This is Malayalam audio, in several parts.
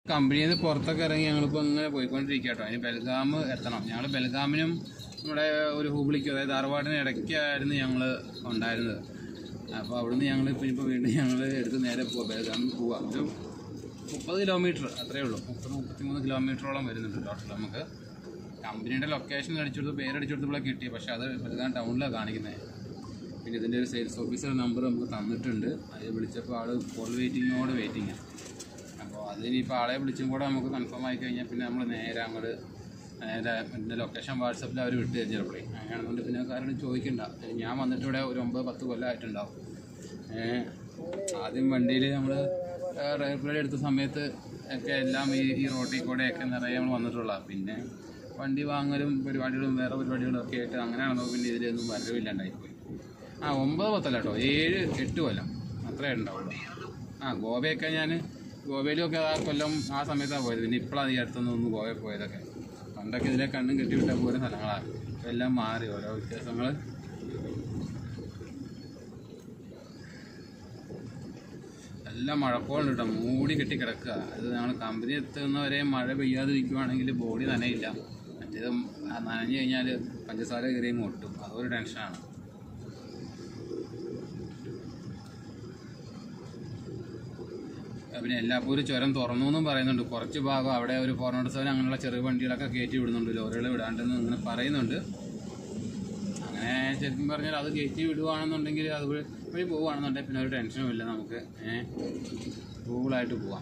കമ്പനിയിൽ നിന്ന് പുറത്തൊക്കെ ഇറങ്ങി ഞങ്ങളിപ്പോൾ ഇങ്ങനെ പോയിക്കൊണ്ടിരിക്കുക കേട്ടോ ഇനി ബെൽഗാം എത്തണം ഞങ്ങൾ ബെൽഗാമിനും നമ്മുടെ ഒരു ഹൂബിളിക്കും അതായത് ധാർവാടിന് ഇടയ്ക്കായിരുന്നു ഞങ്ങൾ ഉണ്ടായിരുന്നത് അപ്പോൾ അവിടുന്ന് ഞങ്ങൾ ഇപ്പോൾ ഇപ്പോൾ വീണ്ടും ഞങ്ങൾ എടുത്ത് നേരെ പോവാം ബെൽഗാമിൽ പോവാം ഒരു മുപ്പത് കിലോമീറ്റർ അത്രേ ഉള്ളൂ മുപ്പത് മുപ്പത്തിമൂന്ന് കിലോമീറ്ററോളം വരുന്നുണ്ട് ടോട്ടൽ നമുക്ക് കമ്പനിയുടെ ലൊക്കേഷൻ അടിച്ചു കൊടുത്ത് പേരടിച്ചു കൊടുത്തപ്പോഴേ കിട്ടി പക്ഷേ അത് ബെൽഗാം ടൗണിലാണ് കാണിക്കുന്നത് പിന്നെ ഇതിൻ്റെ ഒരു സെയിൽസ് ഓഫീസർ നമ്പർ നമുക്ക് തന്നിട്ടുണ്ട് അത് വിളിച്ചപ്പോൾ ആൾ കോൾ വെയിറ്റിങ്ങോട് വെയിറ്റിംഗ് അപ്പോൾ അതിനിപ്പോൾ ആളെ വിളിച്ചും കൂടെ നമുക്ക് കൺഫേം ആയി കഴിഞ്ഞാൽ പിന്നെ നമ്മൾ നേരെ അങ്ങോട്ട് നേരെ എൻ്റെ ലൊക്കേഷൻ വാട്സപ്പിൽ അവർ വിട്ട് തരും ചിലപ്പോഴേ അങ്ങനെയാണെന്നുണ്ട് പിന്നെ കാരണം ചോദിക്കണ്ട ഞാൻ വന്നിട്ട് ഇവിടെ ഒരു ഒമ്പത് പത്ത് കൊല്ലമായിട്ടുണ്ടാവും ഏഹ് ആദ്യം വണ്ടിയിൽ നമ്മൾ റെഗുലർ എടുത്ത സമയത്ത് ഒക്കെ എല്ലാം ഈ ഈ റോട്ടിൽ കൂടെ ഒക്കെ നിറയെ നമ്മൾ വന്നിട്ടുള്ള പിന്നെ വണ്ടി വാങ്ങലും പരിപാടികളും വേറെ പരിപാടികളും ഒക്കെ ആയിട്ട് അങ്ങനെയാണെന്നോ പിന്നെ ഇതിലൊന്നും വരവില്ലാണ്ടായിപ്പോയി ആ ഒമ്പത് പത്തല്ല കേട്ടോ ഏഴ് എട്ട് കൊല്ലം അത്രേ ഉണ്ടാവുള്ളൂ ആ ഗോവയൊക്കെ ഞാൻ ഗോവയിലൊക്കെ ആ കൊല്ലം ആ സമയത്താണ് പോയത് പിന്നെ ഇപ്പോഴാണ് ഈ അടുത്തൊന്നും ഒന്ന് ഗോവയിൽ പോയതൊക്കെ പണ്ടൊക്കെ ഇതിലെ കണ്ണും കെട്ടിവിട്ടാൽ പോരുന്ന സ്ഥലങ്ങളാണ് ഇപ്പം എല്ലാം മാറി ഓരോ വ്യത്യാസങ്ങൾ എല്ലാം മഴക്കോളുണ്ട് കേട്ടോ മൂടി കെട്ടി കിടക്കുക അത് ഞങ്ങൾ കമ്പനി എത്തുന്നവരെ മഴ പെയ്യാതിരിക്കുവാണെങ്കിൽ ബോഡി നനയില്ല മറ്റേത് ആ നനഞ്ഞു കഴിഞ്ഞാൽ പഞ്ചസാര കയറിയും ഒട്ടും അതൊരു ടെൻഷനാണ് പിന്നെ എല്ലാപ്പോഴും ചുരം തുറന്നു എന്നും പറയുന്നുണ്ട് കുറച്ച് ഭാഗം അവിടെ ഒരു ഫോർ നോട്ട് സെവൻ അങ്ങനെയുള്ള ചെറിയ വണ്ടികളൊക്കെ കയറ്റി വിടുന്നുണ്ട് ലോറികൾ വിടാണ്ടെന്ന് ഇങ്ങനെ പറയുന്നുണ്ട് അങ്ങനെ ശരിക്കും പറഞ്ഞാൽ അത് കയറ്റി വിടുവാണെന്നുണ്ടെങ്കിൽ അത് വഴി വഴി പോവുകയാണെന്നുണ്ടെങ്കിൽ പിന്നെ ഒരു ടെൻഷനും ഇല്ല നമുക്ക് ഏഹ് കൂളായിട്ട് പോവാം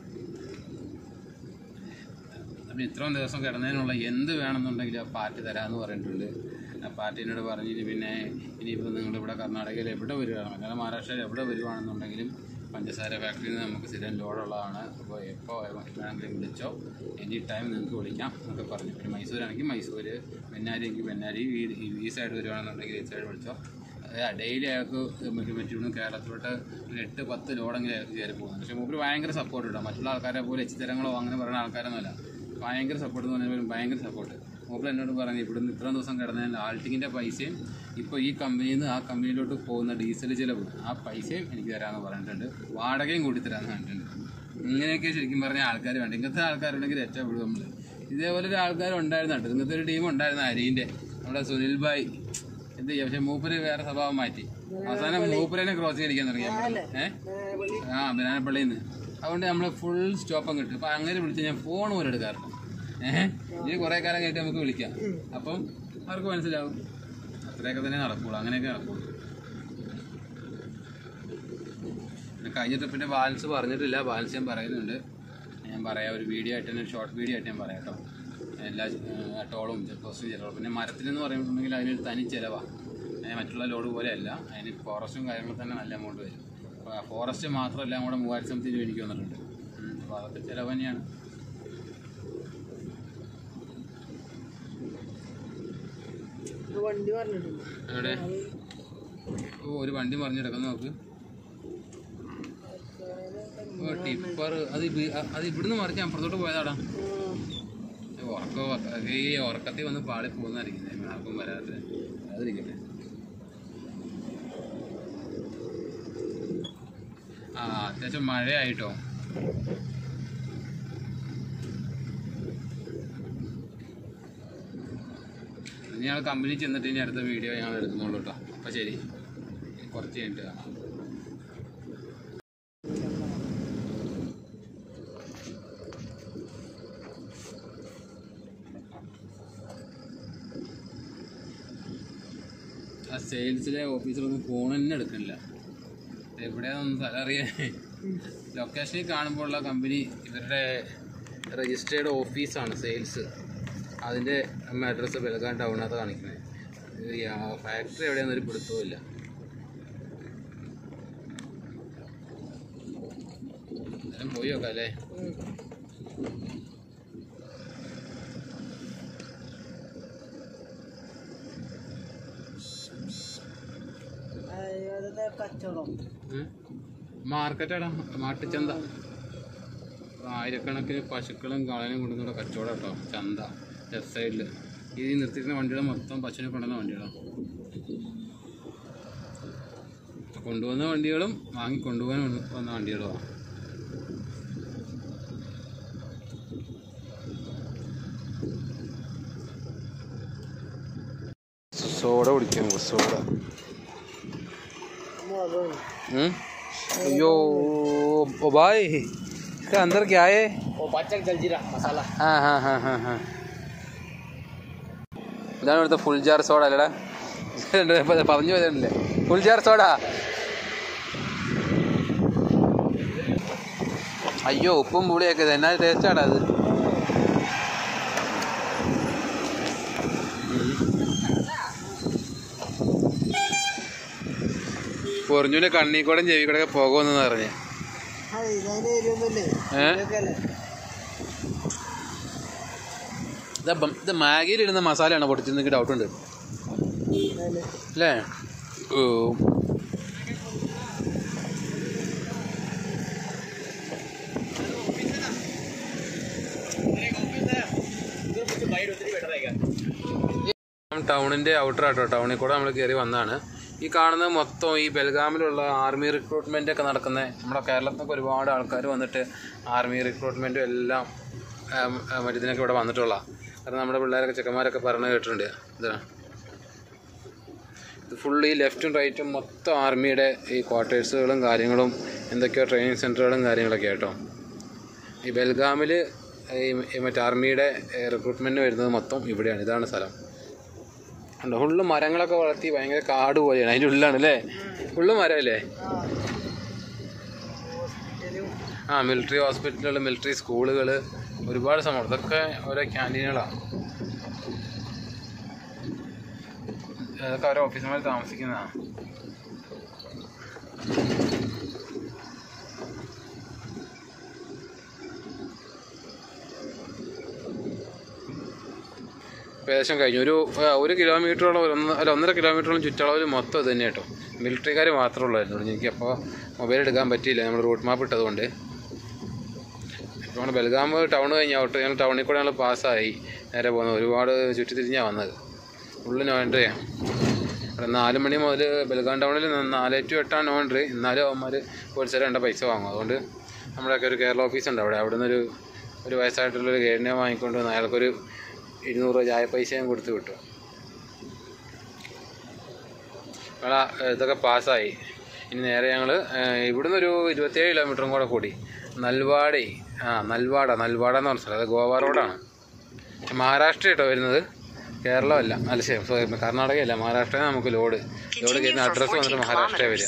അപ്പം ഇത്രയും ദിവസം കിടന്നതിനുള്ള എന്ത് വേണമെന്നുണ്ടെങ്കിൽ ആ പാർട്ടി തരാമെന്ന് പറഞ്ഞിട്ടുണ്ട് ആ പാർട്ടീനോട് പറഞ്ഞിട്ട് പിന്നെ ഇനിയിപ്പോൾ നിങ്ങളിവിടെ കർണാടകയിൽ എവിടെ വരികയാണ് അങ്ങനെ മഹാരാഷ്ട്രയിൽ എവിടെ വരുവാണെന്നുണ്ടെങ്കിലും പഞ്ചസാര ഫാക്ടറിയിൽ നിന്ന് നമുക്ക് സ്ഥിരം ലോഡുള്ളതാണ് അപ്പോൾ എപ്പോൾ വേണമെങ്കിലും വിളിച്ചോ എനി ടൈം നിങ്ങൾക്ക് വിളിക്കാം എന്നൊക്കെ പറഞ്ഞു പിന്നെ മൈസൂരാണെങ്കിൽ മൈസൂർ വെന്നാരി എങ്കിൽ വെന്നാരി ഈ ഈ സൈഡ് വരുവാണെന്നുണ്ടെങ്കിൽ ഈ സൈഡ് വിളിച്ചോ ഡെയിലി അയാൾക്ക് മറ്റു മറ്റു കേരളത്തിലോട്ട് ഒരു എട്ട് പത്ത് ലോഡെങ്കിലും അയാൾക്ക് കയറി പോകുന്നുണ്ട് പക്ഷേ മൂപ്പര് ഭയങ്കര സപ്പോർട്ട് കിട്ടും മറ്റുള്ള ആൾക്കാരെ പോലെ എച്ചിത്തരങ്ങളോ അങ്ങനെ പറയുന്ന ആൾക്കാരൊന്നുമല്ല ഭയങ്കര സപ്പോർട്ട് എന്ന് പറഞ്ഞാൽ ഭയങ്കര സപ്പോർട്ട് മൂപ്പർ എന്നോട് പറഞ്ഞു ഇവിടുന്ന് ഇത്രയും ദിവസം കിടന്നതിൽ ആൾട്ടിങ്ങിൻ്റെ പൈസയും ഇപ്പോൾ ഈ കമ്പനിയിൽ നിന്ന് ആ കമ്പനിയിലോട്ട് പോകുന്ന ഡീസൽ ചിലവ് ആ പൈസയും എനിക്ക് തരാമെന്ന് പറഞ്ഞിട്ടുണ്ട് വാടകയും കൂടി തരാമെന്ന് പറഞ്ഞിട്ടുണ്ട് ഇങ്ങനെയൊക്കെ ശരിക്കും പറഞ്ഞ ആൾക്കാർ വേണ്ട ഇങ്ങനത്തെ ആൾക്കാരുണ്ടെങ്കിൽ ഏറ്റവും വിടും നമ്മൾ ഇതേപോലെ ഒരു ആൾക്കാർ ഉണ്ടായിരുന്നു കേട്ടോ ഇങ്ങനത്തെ ഒരു ടീം ഉണ്ടായിരുന്നു അരീൻ്റെ നമ്മുടെ സുനിൽ ഭായ് എന്ത് ചെയ്യാം പക്ഷെ മൂപ്പര് വേറെ സ്വഭാവം മാറ്റി അവസാനം മൂപ്പരനെ ക്രോസ് ചെയ്തിരിക്കാൻ തുടങ്ങി ഏഹ് ആ ബനാനപ്പള്ളിയിൽ നിന്ന് അതുകൊണ്ട് നമ്മൾ ഫുൾ സ്റ്റോപ്പം കിട്ടും അപ്പം അങ്ങനെ വിളിച്ച് ഞാൻ ഫോൺ പോലും എടുക്കാറില്ല ഏഹ് ഇനി കുറേ കാലം കഴിഞ്ഞിട്ട് നമുക്ക് വിളിക്കാം അപ്പം അവർക്ക് മനസ്സിലാവും അത്രയൊക്കെ തന്നെ നടക്കുള്ളൂ അങ്ങനെയൊക്കെ നടക്കുള്ളൂ പിന്നെ കഴിഞ്ഞ ട്രിപ്പിൻ്റെ ബാലൻസ് പറഞ്ഞിട്ടില്ല ബാലൻസ് ഞാൻ പറയുന്നുണ്ട് ഞാൻ പറയാം ഒരു വീഡിയോ ആയിട്ട് തന്നെ ഷോർട്ട് വീഡിയോ ആയിട്ട് ഞാൻ പറയാം കേട്ടോ എല്ലാ ഏഹ്, ടോളും ചെക്ക് പോസ്റ്റും ചിലവും പിന്നെ മരത്തിനെന്ന് പറയുന്നുണ്ടെങ്കിൽ അതിനൊരു തനി ചിലവാണ് മറ്റുള്ള ലോഡ് പോലെയല്ല അതിന് ഫോറസ്റ്റും കാര്യങ്ങളും തന്നെ നല്ല എമൗണ്ട് വരും അപ്പോൾ ഫോറസ്റ്റ് മാത്രമല്ല കൂടെ മൂവായിരത്തി സംതിങ് എനിക്ക് വന്നിട്ടുണ്ട് ഉം, അപ്പോൾ അതൊക്കെ ചിലവ് തന്നെയാണ് ഒരു വണ്ടി പറഞ്ഞിട്ടുണ്ട് അവിടെ ഓ ഒരു വണ്ടി മറിഞ്ഞെടുക്കുന്നു നോക്ക് ഓ ടിപ്പർ അത് ഇവി- അ- അത് ഇവിടുന്ന് മറിച്ച് അപ്പുറത്തോട്ട് പോയതാടാ ഉറക്കം ഈ ഉറക്കത്തിൽ വന്ന് പാളി പോകുന്നതായിരിക്കും ആർക്കും വരാതെ അതിരിക്കട്ടെ ആ അത്യാവശ്യം മഴയായിട്ടോ ഇനി ഞങ്ങൾ കമ്പനി ചെന്നിട്ട് ഇനി അടുത്ത വീഡിയോ ഞങ്ങൾ എടുക്കുന്നുള്ളൂ കേട്ടോ അപ്പം ശരി കുറച്ച് കഴിഞ്ഞിട്ട് കാണാം ആ സെയിൽസിലെ ഓഫീസറൊന്നും ഫോൺ തന്നെ എടുക്കണില്ല എവിടെയാണെന്ന് സ്ഥലം അറിയാൻ ലൊക്കേഷനിൽ കാണുമ്പോൾ ഉള്ള കമ്പനി ഇവരുടെ രജിസ്റ്റേർഡ് ഓഫീസാണ് സെയിൽസ് അതിൻ്റെ അഡ്രസ്സ് ബെലഗാൻ ടൗണിനകത്ത് കാണിക്കുന്നത് ഫാക്ടറി എവിടെയാണെന്നൊരു പിടുത്തവും ഇല്ല എന്തായാലും പോയി നോക്കാം അല്ലേ അതായത് കച്ചവടം മാർക്കറ്റാടാ മാട്ടുചന്ത ആയിരക്കണക്കിന് പശുക്കളും കാളനും കൊണ്ടുവന്നുള്ള കച്ചവടം കേട്ടോ ചന്ത ലെഫ്റ്റ് സൈഡിൽ ഈ നിർത്തിക്കുന്ന വണ്ടികൾ മൊത്തം പശുവിനെ കൊണ്ടുവന്ന വണ്ടികളാണ് കൊണ്ടുവന്ന വണ്ടികളും വാങ്ങി കൊണ്ടുപോകാൻ വന്ന വണ്ടികളുമാണ് സോഡ കുടിക്കാം നമുക്ക് സോഡ മുളക് വേണം. हम्म? यो ओ भाई इसके अंदर क्या है ഓ പച്ചക്ക് ജൽജീര മസാല हाँ हाँ हाँ हाँ हाँ ഇതാണ് ഇവിടുത്തെ ഫുൾ ജാർ സോഡ അല്ലടാ ഇപ്പൊ പറഞ്ഞു പോയതല്ലേ ഫുൾ ജാർ സോഡ അയ്യോ ഉപ്പും പുളിയൊക്കെ ഇത് എന്നാ ടേസ്റ്റാണ് അത് പൊറിഞ്ഞൂടെ കണ്ണീക്കൂടെ ചെവി കൂടെ പോകുമെന്ന് പറഞ്ഞ് ഇതിന് എരിവൊന്നുമില്ലേ ഏ ഇതൊക്കെ അല്ലേ ഇത് ബം- ഇത് മാഗിയിലിടുന്ന മസാലയാണോ പൊട്ടിച്ചെന്ന് എനിക്ക് ഡൗട്ടുണ്ട് അതില് അല്ലേ ഓ ടൗണിൻ്റെ ഔട്ടർ ആട്ടോ ടൗണിൽ കൂടെ നമ്മൾ കയറി വന്നതാണ് ഈ കാണുന്നത് മൊത്തം ഈ ബൽഗാമിലുള്ള ആർമി റിക്രൂട്ട്മെൻ്റ് ഒക്കെ നടക്കുന്ന നമ്മുടെ കേരളത്തിൽ നിന്നൊക്കെ ഒരുപാട് ആൾക്കാർ വന്നിട്ട് ആർമി റിക്രൂട്ട്മെൻറ്റും എല്ലാം ആം, ആ, മറ്റേ ഇതിനൊക്കെ ഇവിടെ വന്നിട്ടുള്ള കാരണം നമ്മുടെ പിള്ളേരൊക്കെ ചെക്കന്മാരൊക്കെ പറഞ്ഞു കേട്ടിട്ടുണ്ട് ഇതാണ് ഇത് ഫുൾ ഈ ലെഫ്റ്റും റൈറ്റും മൊത്തം ആർമിയുടെ ഈ ക്വാർട്ടേഴ്സുകളും കാര്യങ്ങളും എന്തൊക്കെയോ ട്രെയിനിങ് സെൻറ്ററുകളും കാര്യങ്ങളൊക്കെ കേട്ടോ ഈ ബൽഗാമിൽ ഈ ഈ മറ്റേ ആർമിയുടെ റിക്രൂട്ട്മെൻറ്റ് വരുന്നത് മൊത്തം ഇവിടെയാണ് ഇതാണ് സ്ഥലം ഉണ്ടോ ഫുള്ള് മരങ്ങളൊക്കെ വളർത്തി ഭയങ്കര കാട് പോലെയാണ് അതിൻ്റെ ഉള്ളിലാണ് അല്ലേ ഫുള്ള് മരമല്ലേ ആ ഹോസ്പിറ്റലും ആ മിലിറ്ററി ഹോസ്പിറ്റലുകൾ മിലിറ്ററി സ്കൂളുകൾ ഒരുപാട് സംഭവം ഇതൊക്കെ ഓരോ ക്യാൻറ്റീനുകളാണ് അതൊക്കെ ഓരോ ഓഫീസർമാർ താമസിക്കുന്നതാണ് ഏകദേശം കഴിഞ്ഞു ഒരു ആ, ഒരു കിലോമീറ്ററോളം ഒരു ഒന്ന് അല്ല ഒന്നര കിലോമീറ്ററോളം ചുറ്റളവിൽ മൊത്തം ഇത് തന്നെ കേട്ടോ മിലിറ്ററിക്കാർ മാത്രമേ ഉള്ളായിരുന്നു എനിക്ക് അപ്പോൾ മൊബൈൽ എടുക്കാൻ പറ്റിയില്ല നമ്മൾ റൂട്ട് മാപ്പ് ഇട്ടതുകൊണ്ട് ഇപ്പോൾ നമ്മൾ ബൽഗാം ടൗൺ കഴിഞ്ഞ് ഔട്ട് ഞങ്ങൾ ടൗണിൽ കൂടെ ഞങ്ങൾ പാസ്സായി നേരെ പോകുന്നത് ഒരുപാട് ചുറ്റിത്തിരിഞ്ഞാണ് വന്നത് ഫുള്ള് നോ എൻട്രിയാണ് ഇവിടെ നാല് മണി മുതൽ ബൽഗാം ടൗണിൽ നാല് ടു എട്ടാണ് നോ എൻട്രി എന്നാലും അവന്മാർ പോലീസുകാർ കണ്ട പൈസ വാങ്ങും അതുകൊണ്ട് നമ്മുടെയൊക്കെ ഒരു കേരള ഓഫീസ് ഉണ്ട് അവിടെ അവിടെ നിന്നൊരു ഒരു വയസ്സായിട്ടുള്ളൊരു ഗൈഡിനെ വാങ്ങിക്കൊണ്ട് വന്ന് അയാൾക്കൊരു ഇരുന്നൂറ് രൂപ ചായ പൈസയും കൊടുത്ത് വിട്ടു ഞങ്ങൾ ഇതൊക്കെ പാസ്സായി ഇനി നേരെ ഞങ്ങൾ ഇവിടുന്ന് ഒരു ഇരുപത്തേഴ് കിലോമീറ്ററും കൂടെ കൂടി നൽവാടി ആ നൽവാട നൽവാട എന്ന് പറഞ്ഞ സ്ഥലം അത് ഗോവ റോഡാണ് മഹാരാഷ്ട്ര കേട്ടോ വരുന്നത് കേരളമല്ല അല്ല ശരി sorry, കർണാടകയല്ല മഹാരാഷ്ട്രയിൽ നമുക്ക് ലോഡ് ലോഡ് കയറ്റുന്ന അഡ്രസ്സ് വന്നിട്ട് മഹാരാഷ്ട്ര വരിക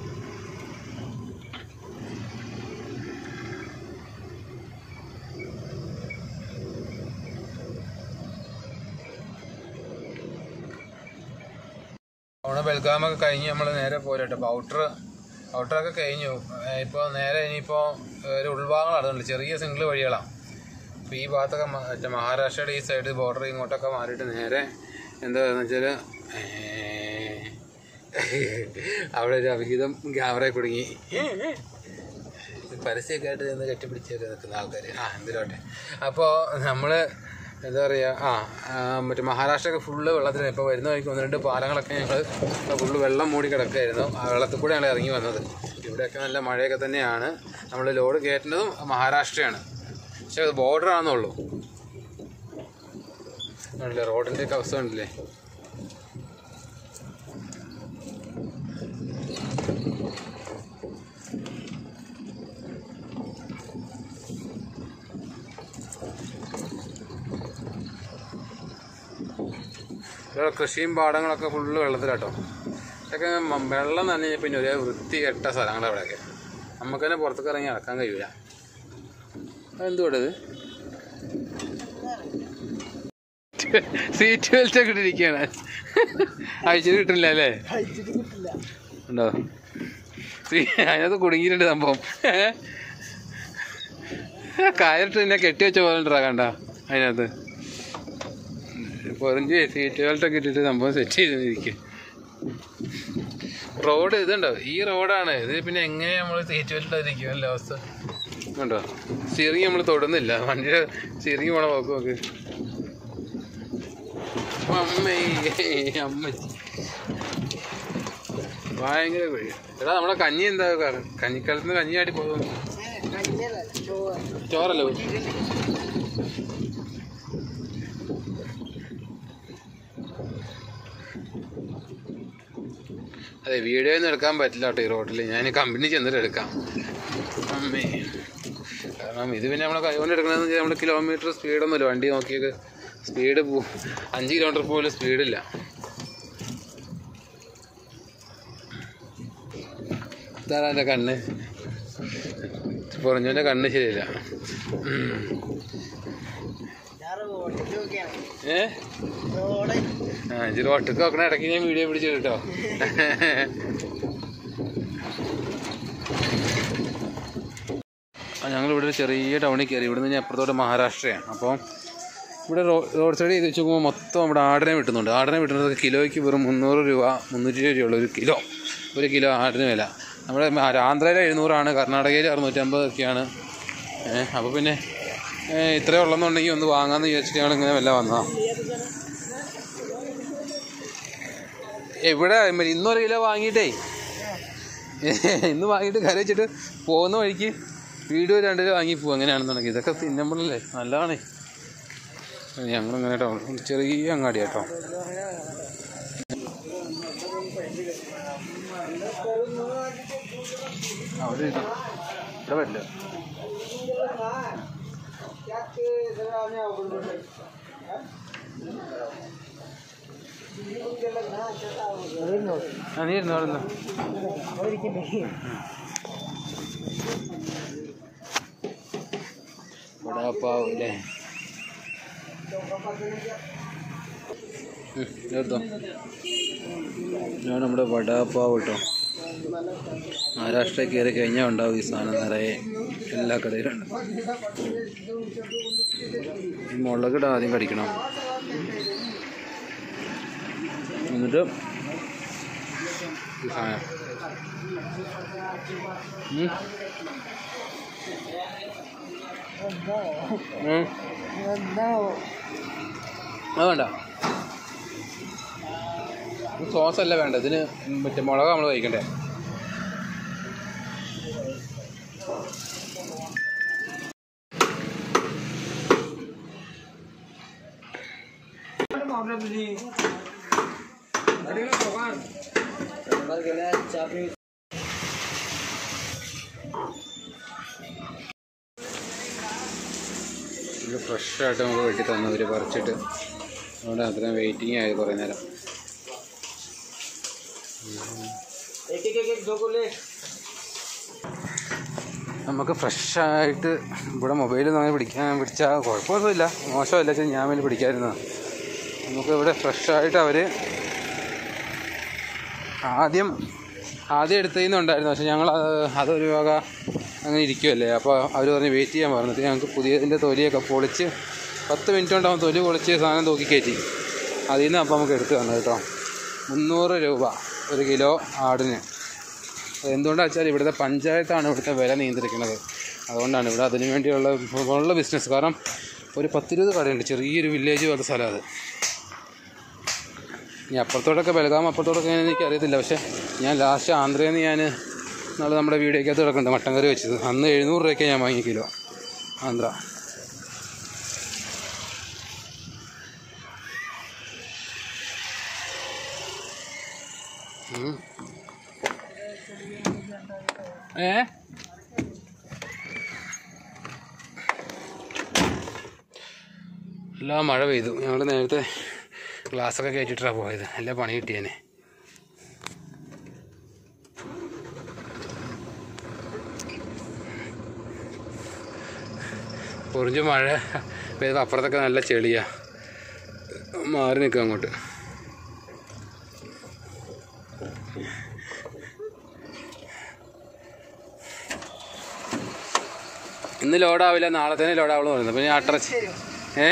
അവിടെ ബൽഗാമൊക്കെ കഴിഞ്ഞ് നമ്മൾ നേരെ പോരട്ടെ അപ്പോൾ ഔട്ടർ ഔട്ടറൊക്കെ കഴിഞ്ഞു ഇപ്പോൾ നേരെ ഇനിയിപ്പോൾ ഒരു ഉൾഭാഗങ്ങളാണ് അതുകൊണ്ട് ചെറിയ സിംഗിൾ വഴികളാണ് അപ്പോൾ ഈ ഭാഗത്തൊക്കെ മ- മറ്റേ മഹാരാഷ്ട്രയുടെ ഈ സൈഡ് ബോർഡർ ഇങ്ങോട്ടൊക്കെ മാറിയിട്ട് നേരെ എന്താന്ന് വെച്ചാൽ അവിടെ ഒരു അവിഹിതം ക്യാമറ കുടുങ്ങി പരസ്യമൊക്കെ ആയിട്ട് നിന്ന് കെട്ടിപ്പിടിച്ചൊക്കെ നിൽക്കുന്ന ആൾക്കാർ ആ എന്തിലോട്ടെ അപ്പോൾ നമ്മൾ എന്താ പറയുക ആ ആ, മറ്റേ മഹാരാഷ്ട്രയൊക്കെ ഫുള്ള് വെള്ളത്തിന് ഇപ്പോൾ വരുന്ന വഴിക്ക് ഒന്ന് രണ്ട് പാലങ്ങളൊക്കെ ഞങ്ങൾ ഫുള്ള് വെള്ളം മൂടി കിടക്കുകയായിരുന്നു ആ വെള്ളത്തിൽ കൂടെ ഞങ്ങൾ ഇറങ്ങി വന്നത് ഇവിടെയൊക്കെ നല്ല മഴയൊക്കെ തന്നെയാണ് നമ്മൾ ലോഡ് കയറ്റുന്നതും മഹാരാഷ്ട്രയാണ് പക്ഷേ അത് ബോർഡർ ആണെന്നുള്ളൂ ആണല്ലേ റോഡിൻ്റെ ഒക്കെ അവസ്ഥ ഉണ്ടല്ലേ ഇവിടെ കൃഷിയും പാടങ്ങളൊക്കെ ഫുള്ള് വെള്ളത്തിലാട്ടോ ഇതൊക്കെ മ- വെള്ളം നനഞ്ഞ പിന്നെ ഒരേ വൃത്തികെട്ട സ്ഥലങ്ങളാണ് അവിടെയൊക്കെ നമുക്ക് തന്നെ പുറത്തേക്ക് ഇറങ്ങി നടക്കാൻ കഴിയൂല എന്തുകൊണ്ട് ഇത് സീറ്റ് ബെൽറ്റ് ഒക്കെ ഇട്ടിരിക്കുകയാണ് അയച്ചിട്ട് കിട്ടില്ല അല്ലേ കഴിച്ചിട്ട് കിട്ടില്ല ഉണ്ടോ സീ- അതിനകത്ത് കുടുങ്ങിയിട്ടുണ്ട് സംഭവം കയറിട്ട് പിന്നെ കെട്ടി വെച്ച പോലെ ഉണ്ടാ കണ്ട അതിനകത്ത് പൊറിഞ്ച് സീറ്റ് ബെൽറ്റൊക്കെ ഇട്ടിട്ട് സംഭവം സെറ്റ് ചെയ്തിരിക്കും റോഡ് ഇതുണ്ടോ ഈ റോഡാണ് ഇത് പിന്നെ എങ്ങനെ നമ്മൾ സീറ്റ് ബെൽറ്റ് ഇരിക്കും അല്ലേ അവസ്ഥ ഉണ്ടോ സ്റ്റിയറിങ് നമ്മൾ തൊടുന്നില്ല വണ്ടിയുടെ സ്റ്റിയറിങ് പോണ പോക്ക് നോക്ക് അമ്മേ അമ്മ ഭയങ്കര കുഴി എടാ നമ്മളെ കഞ്ഞി എന്താ കാരണം കഞ്ഞിക്കാലത്ത് കഞ്ഞി ആടി പോകുന്നു കഞ്ഞിയല്ല ചോറ് ചോറല്ലോ അതെ വീഡിയോ ഒന്നും എടുക്കാൻ പറ്റില്ല കേട്ടോ ഈ റോഡിൽ ഞാൻ കമ്പനി ചെന്നിട്ട് എടുക്കാം അമ്മേ കാരണം ഇത് പിന്നെ നമ്മളെ കൈകൊണ്ട് എടുക്കണമെന്ന് വെച്ചാൽ നമ്മൾ കിലോമീറ്റർ സ്പീഡൊന്നുമില്ല വണ്ടി നോക്കിയൊക്കെ സ്പീഡ് പോ അഞ്ച് കിലോമീറ്റർ പോലും സ്പീഡില്ല ഇതാണ് എൻ്റെ കണ്ണ് കുറഞ്ഞവൻ്റെ കണ്ണ് ശരിയില്ല ഞാൻ റോഡിൽ നോക്കിയാണ് ഏ റോഡ് ആ ഇച്ചിരി ഒട്ടക്ക് നോക്കണ ഇടയ്ക്ക് ഞാൻ വീഡിയോ പിടിച്ചു കേട്ടോ ആ ഞങ്ങളിവിടെ ഒരു ചെറിയ ടൗണിൽ കയറി ഇവിടെ നിന്ന് അപ്പുറത്തോട്ട് മഹാരാഷ്ട്രയാണ് അപ്പോൾ ഇവിടെ റോ റോഡ് സൈഡ് ചെയ്ത് വെച്ച് നോക്കുമ്പോൾ മൊത്തം ഇവിടെ ആടിനെ വിട്ടുന്നുണ്ട് ആടിനെ വിട്ടുന്നത് കിലോയ്ക്ക് വെറും മുന്നൂറ് രൂപ മുന്നൂറ്റി ഇരുപത് രൂപയുള്ള ഒരു കിലോ ഒരു കിലോ ആടിന് വില നമ്മുടെ മ- ആന്ധ്രയിൽ എഴുന്നൂറാണ് കർണാടകയിൽ അറുന്നൂറ്റമ്പതൊക്കെയാണ് അപ്പോൾ പിന്നെ ഏ, ഇത്രയും ഉള്ളെന്നുണ്ടെങ്കിൽ ഒന്ന് വാങ്ങാമെന്ന് വിചാരിച്ചിട്ട് ഞങ്ങളിങ്ങനെ വല്ല വന്നതാണ് എവിടെ മ- ഇന്നൊരു കിലോ വാങ്ങിയിട്ടേ ഇന്ന് വാങ്ങിയിട്ട് കറി വെച്ചിട്ട് പോകുന്ന വഴിക്ക് വീഡിയോ രണ്ട് കിലോ വാങ്ങി പോകും അങ്ങനെയാണെന്നുണ്ടെങ്കിൽ ഇതൊക്കെ തിന്നുമ്പോഴല്ലേ നല്ലതാണ് ഞങ്ങളിങ്ങനെ കേട്ടോ ചെറിയ അങ്ങാടി കേട്ടോ അവിടെ ഇരിക്കാം. ഇവിടെ പറ്റില്ല ആ നീ ഇരുന്നു അവിടെ വടാപ്പാവ് അല്ലേ ഉം, എടുത്തോ ഞാൻ നമ്മുടെ വടാപ്പാവ് കേട്ടോ മഹാരാഷ്ട്രയിൽ കയറി കഴിഞ്ഞാൽ ഉണ്ടാവും ഈ സാധനം നിറയെ എല്ലാ കടയിലും ഉണ്ട് ഈ മുളകിട ആദ്യം കടിക്കണം എന്നിട്ട് ഈ സാധനം ഉം. ഉം. അത് വേണ്ട സോസ് അല്ല വേണ്ട ഇതിന് മറ്റേ മുളക് നമ്മൾ കഴിക്കണ്ടേ ഇത് ഫ്രഷായിട്ട് നമുക്ക് വെട്ടി തന്നവർ പറിച്ചിട്ട് അതുകൊണ്ട് അത്രയും വെയിറ്റിംഗ് ആയി കുറേ നേരം നമുക്ക് ഫ്രഷായിട്ട് ഇവിടെ മൊബൈലിൽ അങ്ങനെ പിടിക്കാൻ പിടിച്ചാൽ കുഴപ്പമൊന്നുമില്ല മോശമല്ല വെച്ചാൽ ഞാൻ വേണ്ടി പിടിക്കാതിരുന്നതാണ് നമുക്ക് ഇവിടെ ഫ്രഷായിട്ട് അവർ ആദ്യം ആദ്യം എടുത്തതിൽ ഉണ്ടായിരുന്നു പക്ഷെ ഞങ്ങൾ അത് അതൊരു വക അങ്ങനെ ഇരിക്കുമല്ലേ അപ്പോൾ അവർ പറഞ്ഞ് വെയിറ്റ് ചെയ്യാൻ പറഞ്ഞിട്ട് ഞങ്ങൾക്ക് പുതിയതിൻ്റെ തൊലിയൊക്കെ പൊളിച്ച് പത്ത് മിനിറ്റ് കൊണ്ടാവും തൊലി പൊളിച്ച് സാധനം തൂക്കി കയറ്റി അതിൽ നിന്ന് അപ്പോൾ നമുക്ക് എടുത്ത് തന്നത് കേട്ടോ മുന്നൂറ് രൂപ ഒരു കിലോ ആടിന് എന്തുകൊണ്ടാണെന്ന് വെച്ചാൽ ഇവിടുത്തെ പഞ്ചായത്താണ് ഇവിടുത്തെ വില നിയന്ത്രിക്കുന്നത് അതുകൊണ്ടാണ് ഇവിടെ അതിനു വേണ്ടിയുള്ള ഉള്ള ബിസിനസ് കാരണം ഒരു പത്തിരുപത് കടയുണ്ട് ചെറിയൊരു വില്ലേജ് പോലത്തെ സ്ഥലം അത് ഇനി അപ്പുറത്തോട്ടൊക്കെ ബലഗാം അപ്പുറത്തോട്ടൊക്കെ എനിക്ക് അറിയത്തില്ല പക്ഷേ ഞാൻ ലാസ്റ്റ് ആന്ധ്രയിൽ നിന്ന് ഞാൻ നാളെ നമ്മുടെ വീഡിയോക്കകത്ത് കിടക്കുന്നുണ്ട് മട്ടൻ കറി വെച്ചത് അന്ന് എഴുന്നൂറ് രൂപയ്ക്ക് ഞാൻ വാങ്ങിയ കിലോ ആന്ധ്ര ഉം. ഏ എല്ലാം മഴ പെയ്തു ഞങ്ങൾ നേരത്തെ ഗ്ലാസ്സൊക്കെ കയറ്റിട്ടാണ് പോയത് എല്ലാം പണി കിട്ടിയേനെ പൊറിഞ്ഞ് മഴ പെയ്ത അപ്പുറത്തൊക്കെ നല്ല ചെളിയാ മാറി നിൽക്കുക അങ്ങോട്ട് ഇന്ന് ലോഡാവില്ല നാളെ തന്നെ ലോഡാവുള്ളൂ പറയുന്നത് അപ്പം ഞാൻ അട്രച്ച് ഏ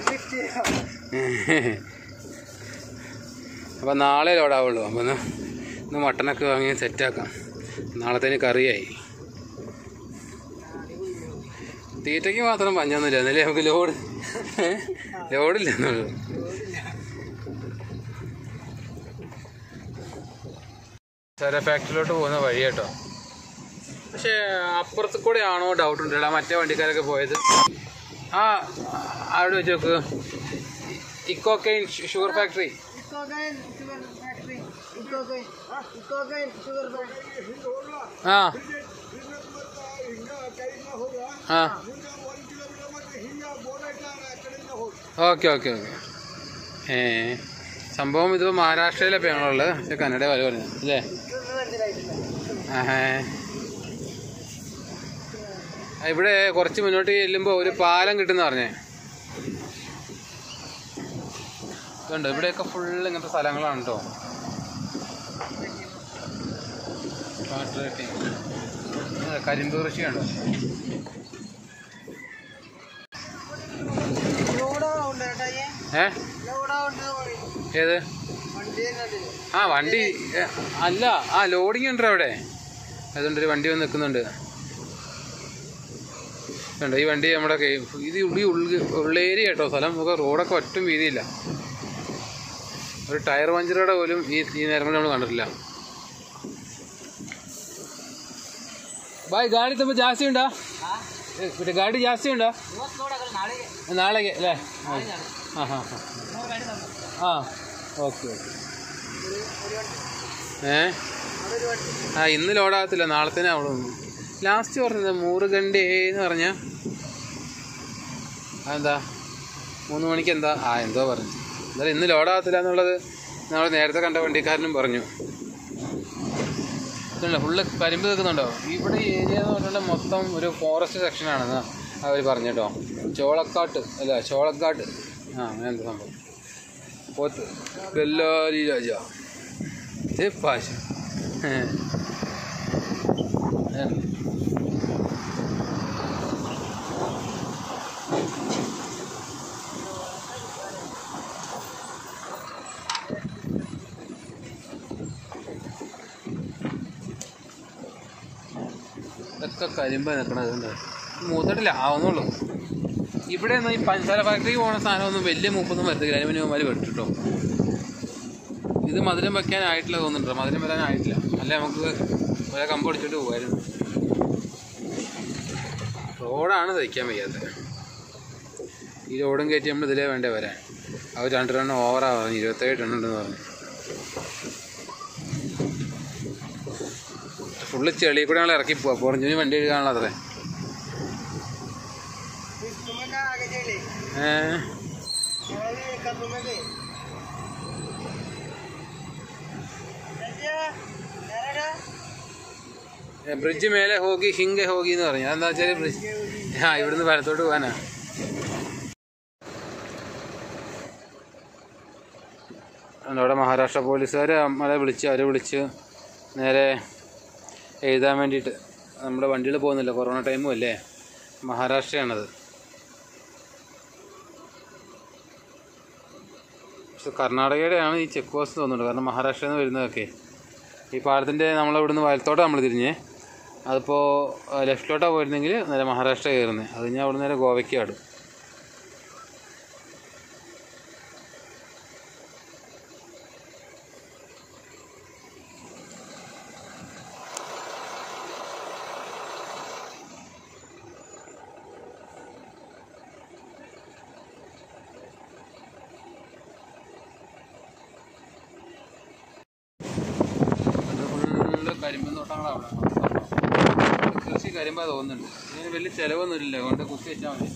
അപ്പം നാളെ ലോഡാവുള്ളൂ അപ്പം ഇന്ന് ഇന്ന് മട്ടനൊക്കെ വാങ്ങി സെറ്റാക്കാം നാളത്തേന് കറിയായി തീറ്റയ്ക്ക് മാത്രം പഞ്ഞൊന്നുമില്ല എന്നല്ലേ നമുക്ക് ലോഡ് ഏ? ലോഡില്ല എന്നുള്ളൂ സര ഫാക്ടറിയിലോട്ട് പോകുന്ന വഴി കേട്ടോ പക്ഷേ അപ്പുറത്ത് കൂടെ ആണോ ഡൗട്ട് ഉണ്ട് ആ മറ്റേ വണ്ടിക്കാരൊക്കെ പോയത് ആ അവിടെ വെച്ച് നോക്ക് ഇക്കോക്കെയിൻ sugar factory factory cocaine cocaine sugar पैन ആ ആ ഓക്കെ ഓക്കെ ഓക്കെ ഏ സംഭവം ഇത് മഹാരാഷ്ട്രയിലെ പേങ്ങളുള്ളത് പക്ഷെ കന്നഡ വില പറഞ്ഞു അല്ലേ ആഹേ. ആ, ഇവിടെ കുറച്ച് മുന്നോട്ട് ചെല്ലുമ്പോൾ ഒരു പാലം കിട്ടുന്ന പറഞ്ഞേ ഇതുണ്ട് ഇവിടെയൊക്കെ ഫുള്ള് ഇങ്ങനത്തെ സ്ഥലങ്ങളാണ് കേട്ടോ കരിമ്പ് കൃഷിയുണ്ട് ലോഡാ ഉണ്ട് കേട്ടോ ഈ ഏ ലോഡാ ഉണ്ട് ഏത് വണ്ടി ആ വണ്ടി ഏ, അല്ല ആ ലോഡിങ് ഉണ്ട് അവിടെ അതുകൊണ്ട് ഒരു വണ്ടി വന്ന് നിൽക്കുന്നുണ്ട് ഉണ്ട് ഈ വണ്ടി നമ്മുടെ കൈ- ഇത് ഉള്ളി ഉള്ളി ഉള്ളേരിയ കേട്ടോ സ്ഥലം നമുക്ക് റോഡൊക്കെ ഒട്ടും വീതിയില്ല ഒരു ടയർ പഞ്ചറുടെ പോലും ഈ ഈ നേരം കൊണ്ട് നമ്മൾ കണ്ടിട്ടില്ല ಬಾಯ್ ಗಾಡಿ ತುಂಬ ಜಾಸ್ತಿ ಉಂಟಾ ಏ, ಬಿಟ್ಟು ಗಾಡಿ ಜಾಸ್ತಿ ಉಂಟಾ ನಾಳೆಗೆ ಅല്ലേ ಹಾಂ ಹಾಂ ಹಾಂ ಹಾಂ ഓക്കെ ഓക്കെ ഏ ആ ഇന്ന് ലോഡാകത്തില്ല നാളെ തന്നെ അവള് ലാസ്റ്റ് പറഞ്ഞത് മൂറുകണ്ടി എന്ന് പറഞ്ഞ അതെന്താ മൂന്ന് മണിക്ക് എന്താ ആ എന്തോ പറഞ്ഞു എന്തായാലും ഇന്ന് ലോഡാകത്തില്ല എന്നുള്ളത് നമ്മൾ നേരത്തെ കണ്ട വണ്ടിക്കാരനും പറഞ്ഞു ഇതുണ്ട് ഫുള്ള് കരിമ്പ് നിൽക്കുന്നുണ്ടോ ഇവിടെ ഈ ഏരിയ എന്ന് പറഞ്ഞാൽ മൊത്തം ഒരു ഫോറസ്റ്റ് സെക്ഷനാണെന്ന് അവർ പറഞ്ഞു കേട്ടോ ചോളക്കാട്ട് അല്ല ചോളക്കാട്ട് ആ അങ്ങനെ എന്താ സംഭവം പോത്ത് ബെല്ലാരി രാജ ഇത് പാശ ഇതൊക്കെ കരിമ്പ നിൽക്കണത് ഉണ്ട് മൂത്തിട്ടില്ല ആവുന്നുള്ളൂ ഇവിടെ ഒന്നും ഈ പഞ്ചസാര ഫാക്ടറിക്ക് പോകുന്ന സാധനമൊന്നും വലിയ മൂപ്പൊന്നും വരത്തില്ല അതിന് മുന്നേ അവന്മാർ വെട്ടിട്ടോ ഇത് മധുരം വെക്കാനായിട്ടില്ല തോന്നുന്നുണ്ടോ മധുരം വരാനായിട്ടില്ല അല്ലെ നമുക്ക് ഒരേ കമ്പ് അടിച്ചോണ്ട് പോകുമായിരുന്നു റോഡാണ് തയ്ക്കാൻ വയ്യാത്തത് ഈ റോഡും കയറ്റി നമ്മൾ ഇതിലേ വേണ്ടേ വരാൻ അവർ രണ്ട് ടണ്ണ് ഓവറാ പറഞ്ഞു ഇരുപത്തേഴ് ടണ്ണുണ്ടെന്ന് പറഞ്ഞു ഫുള്ള് ചെളി കൂടെ ഞങ്ങൾ ഇറക്കി പോവാ പുറഞ്ഞു വണ്ടി കഴുകാനുള്ള അത്രേ तुम्हें आगे चले ഏഹ് अरे कब तुम्हें गए ബ്രിഡ്ജ് മേലെ ഹോഗി ഹിംഗെ ഹോഗി എന്ന് പറഞ്ഞു അതെന്താ വെച്ചാൽ ബ്രിഡ്ജ് ആ ഇവിടുന്ന് വലത്തോട്ട് പോകാനാ അതുകൊണ്ട് അവിടെ മഹാരാഷ്ട്ര പോലീസുകാർ നമ്മളെ വിളിച്ച് അവരെ വിളിച്ച് നേരെ എഴുതാൻ വേണ്ടിയിട്ട് നമ്മുടെ വണ്ടികൾ പോകുന്നില്ല കൊറോണ ടൈമും അല്ലേ മഹാരാഷ്ട്രയാണത് പക്ഷെ കർണാടകയുടെയാണ് ഈ ചെക്ക് പോസ്റ്റ് തോന്നുന്നുണ്ട് കാരണം മഹാരാഷ്ട്രയിൽ നിന്ന് വരുന്നതൊക്കെ ഈ പാലത്തിൻ്റെ നമ്മൾ ഇവിടുന്ന് വലത്തോട്ട് നമ്മൾ തിരിഞ്ഞ് അതിപ്പോൾ ലെഫ്റ്റിലോട്ടാണ് പോയിരുന്നെങ്കിൽ നേരെ മഹാരാഷ്ട്ര കയറുന്നത് അത് ഞാൻ അവിടെ നേരെ ഗോവയ്ക്ക് ആടും ഫുള്ള് കരിമ്പൻ തോട്ടങ്ങളാണ് അവിടെ കൃഷി കരിമ്പാ തോന്നുന്നുണ്ട് ഇതിന് വലിയ ചിലവൊന്നുമില്ല കൊണ്ട് കുത്തി വെച്ചാൽ മതി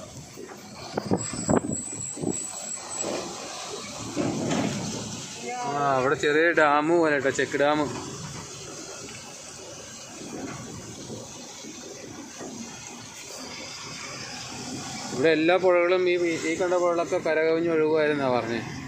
ആ അവിടെ ചെറിയ ഡാം പോലെ കേട്ടോ ചെക്ക് ഡാം ഇവിടെ എല്ലാ പുഴകളും ഈ ഈ കണ്ട പുഴകളൊക്കെ കരകവിഞ്ഞ് ഒഴുകുമായിരുന്നാ പറഞ്ഞേ